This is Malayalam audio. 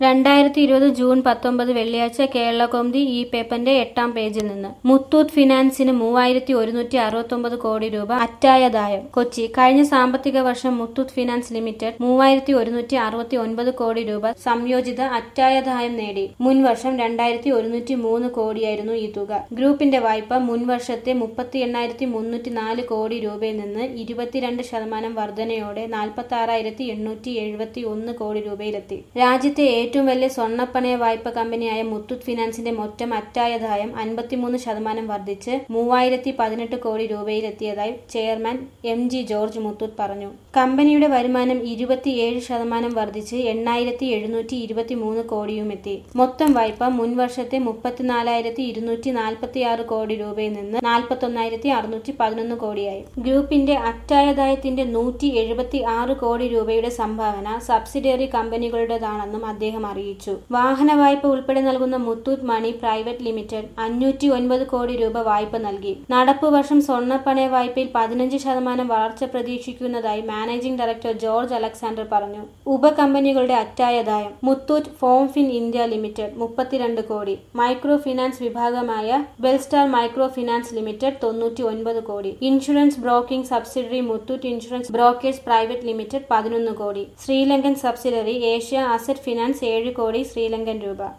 രണ്ടായിരത്തി ഇരുപത് ജൂൺ പത്തൊമ്പത് വെള്ളിയാഴ്ച കേരളകൗമുദി ഈ പേപ്പറിന്റെ എട്ടാം പേജിൽ നിന്ന് മുത്തൂറ്റ് ഫിനാൻസിന് മൂവായിരത്തി ഒരുന്നൂറ്റി അറുപത്തൊമ്പത് കോടി രൂപ അറ്റായദായം കൊച്ചി കഴിഞ്ഞ സാമ്പത്തിക വർഷം മുത്തൂറ്റ് ഫിനാൻസ് ലിമിറ്റഡ് മൂവായിരത്തി ഒരുന്നൂറ്റി അറുപത്തി ഒൻപത് കോടി രൂപ സംയോജിത അറ്റായദായം നേടി മുൻവർഷം രണ്ടായിരത്തി ഒരുന്നൂറ്റി മൂന്ന് കോടിയായിരുന്നു ഈ തുക ഗ്രൂപ്പിന്റെ വായ്പ മുൻവർഷത്തെ മുപ്പത്തി എണ്ണായിരത്തി മുന്നൂറ്റി നാല് കോടി രൂപയിൽ നിന്ന് ഇരുപത്തിരണ്ട് ശതമാനം വർധനയോടെ നാൽപ്പത്തി ആറായിരത്തി എണ്ണൂറ്റി എഴുപത്തി ഒന്ന് കോടി രൂപയിലെത്തി രാജ്യത്തെ ഏറ്റവും വലിയ സ്വർണ്ണപ്പണയ വായ്പ കമ്പനിയായ മുത്തൂറ്റ് ഫിനാൻസിന്റെ മൊത്തം അറ്റായദായം അൻപത്തിമൂന്ന് ശതമാനം വർദ്ധിച്ച് മൂവായിരത്തി പതിനെട്ട് കോടി രൂപയിലെത്തിയതായി chairman M G George Muthoot പറഞ്ഞു കമ്പനിയുടെ വരുമാനം ഇരുപത്തിയേഴ് ശതമാനം വർദ്ധിച്ച് എണ്ണായിരത്തി എഴുന്നൂറ്റി ഇരുപത്തി മൂന്ന് കോടിയുമെത്തി മൊത്തം വായ്പ മുൻവർഷത്തെ മുപ്പത്തിനാലായിരത്തി ഇരുന്നൂറ്റി നാൽപ്പത്തി ആറ് കോടി രൂപയിൽ നിന്ന് നാൽപ്പത്തൊന്നായിരത്തി അറുന്നൂറ്റി പതിനൊന്ന് കോടിയായി ഗ്രൂപ്പിന്റെ അറ്റായദായത്തിന്റെ നൂറ്റി എഴുപത്തി ആറ് കോടി രൂപയുടെ സംഭാവന സബ്സിഡിയറി കമ്പനികളുടേതാണെന്നും അദ്ദേഹം അറിയിച്ചു വാഹന വായ്പ ഉൾപ്പെടെ നൽകുന്ന മുത്തൂറ്റ് മണി പ്രൈവറ്റ് ലിമിറ്റഡ് അഞ്ഞൂറ്റി ഒൻപത് കോടി രൂപ വായ്പ നൽകി നടപ്പു വർഷം സ്വർണ്ണപ്പണയ വായ്പയിൽ പതിനഞ്ച് ശതമാനം വളർച്ച പ്രതീക്ഷിക്കുന്നതായി മാനേജിംഗ് ഡയറക്ടർ ജോർജ് അലക്സാണ്ടർ പറഞ്ഞു ഉപകമ്പനികളുടെ അറ്റായദായം മുത്തൂറ്റ് ഫോംഫിൻ ഇന്ത്യ ലിമിറ്റഡ് മുപ്പത്തിരണ്ട് കോടി മൈക്രോ ഫിനാൻസ് വിഭാഗമായ ബെൽസ്റ്റാർ മൈക്രോ ഫിനാൻസ് ലിമിറ്റഡ് തൊണ്ണൂറ്റി ഒൻപത് crore insurance broking subsidiary Muthoot insurance brokers private limited പതിനൊന്ന് crore Sri Lankan subsidiary Asia asset finance ഏഴ് കോടി ശ്രീലങ്കൻ രൂപ